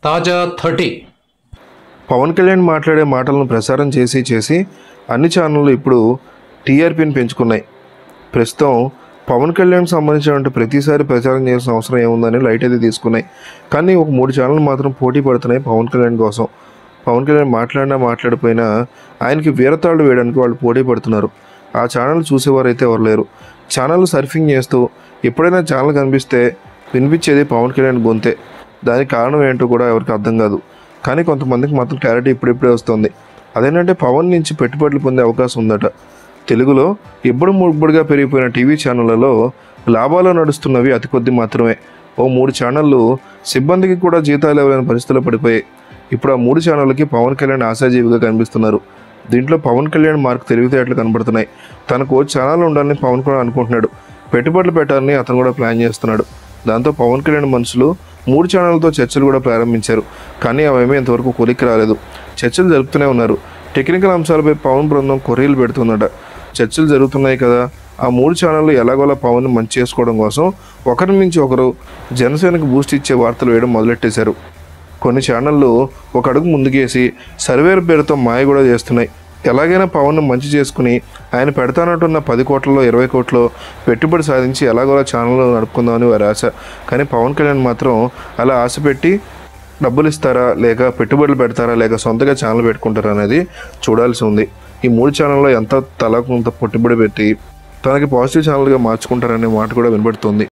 తాజా థర్టీ పవన్ కళ్యాణ్ మాట్లాడే మాటలను ప్రసారం చేసి చేసి అన్ని ఛానళ్ళు ఇప్పుడు టీఆర్పీని పెంచుకున్నాయి ప్రస్తుతం పవన్ కళ్యాణ్ సంబంధించినటువంటి ప్రతిసారి ప్రచారం చేయాల్సిన అవసరం ఏముందని లైట్ అయితే తీసుకున్నాయి కానీ ఒక మూడు ఛానళ్ళు మాత్రం పోటీ పడుతున్నాయి పవన్ కళ్యాణ్ కోసం పవన్ కళ్యాణ్ మాట్లాడినా మాట్లాడిపోయినా ఆయనకి వీరతాళ్ళు వేయడానికి వాళ్ళు పోటీ పడుతున్నారు ఆ ఛానల్ చూసేవారు అయితే ఎవరు లేరు ఛానల్ సర్ఫింగ్ చేస్తూ ఎప్పుడైనా ఛానల్ కనిపిస్తే వినిపించేది పవన్ కళ్యాణ్ గొంతే దానికి కారణం ఏంటో కూడా ఎవరికి అర్థం కాదు కానీ కొంతమందికి మాత్రం క్లారిటీ ఇప్పుడిప్పుడే వస్తుంది అదేంటంటే పవన్ నుంచి పెట్టుబడులు పొందే అవకాశం ఉందట తెలుగులో ఎప్పుడు ముబ్బుడుగా పెరిగిపోయిన టీవీ ఛానళ్లలో లాభాలు నడుస్తున్నవి అతి కొద్ది మాత్రమే ఓ మూడు ఛానళ్ళు సిబ్బందికి కూడా జీతాలు ఇవ్వలేని పరిస్థితుల్లో పడిపోయాయి ఇప్పుడు ఆ మూడు ఛానళ్ళకి పవన్ కళ్యాణ్ ఆశాజీవిగా కనిపిస్తున్నారు దీంట్లో పవన్ కళ్యాణ్ మార్క్ తెలివితేటలు కనబడుతున్నాయి తనకు ఓ ఛానల్ ఉండాలని పవన్ కూడా అనుకుంటున్నాడు పెట్టుబడులు పెట్టాలని అతను కూడా ప్లాన్ చేస్తున్నాడు దాంతో పవన్ కళ్యాణ్ మనుషులు మూడు ఛానళ్ళతో చర్చలు కూడా ప్రారంభించారు కానీ అవేమీ ఇంతవరకు కొలిక్కి రాలేదు చర్చలు జరుపుతూనే ఉన్నారు టెక్నికల్ అంశాలపై పవన్ బృందం కొర్రీలు పెడుతుందట చర్చలు జరుగుతున్నాయి కదా ఆ మూడు ఛానళ్ళు ఎలాగోలా పవన్ మంచి చేసుకోవడం కోసం ఒకరి మించి ఒకరు జనసేనకు బూస్ట్ ఇచ్చే వార్తలు వేయడం మొదలెట్టేశారు కొన్ని ఛానళ్ళు ఒక అడుగు ముందుకేసి సర్వేర్ పేరుతో మాయ కూడా చేస్తున్నాయి ఎలాగైనా పవన్ను మంచి చేసుకుని ఆయన పెడతానంటున్న పది కోట్లలో ఇరవై కోట్లు పెట్టుబడి సాధించి ఎలాగోలా ఛానల్ నడుపుకుందామని వారి ఆశ కానీ పవన్ కళ్యాణ్ మాత్రం అలా ఆశ పెట్టి డబ్బులు ఇస్తారా లేక పెట్టుబడులు పెడతారా లేక సొంతగా ఛానల్ పెట్టుకుంటారా అనేది చూడాల్సి ఉంది ఈ మూడు ఛానల్లో ఎంత తలకు కొంత పెట్టుబడి పెట్టి తనకి పాజిటివ్ ఛానల్గా మార్చుకుంటారనే మాట కూడా వినబడుతుంది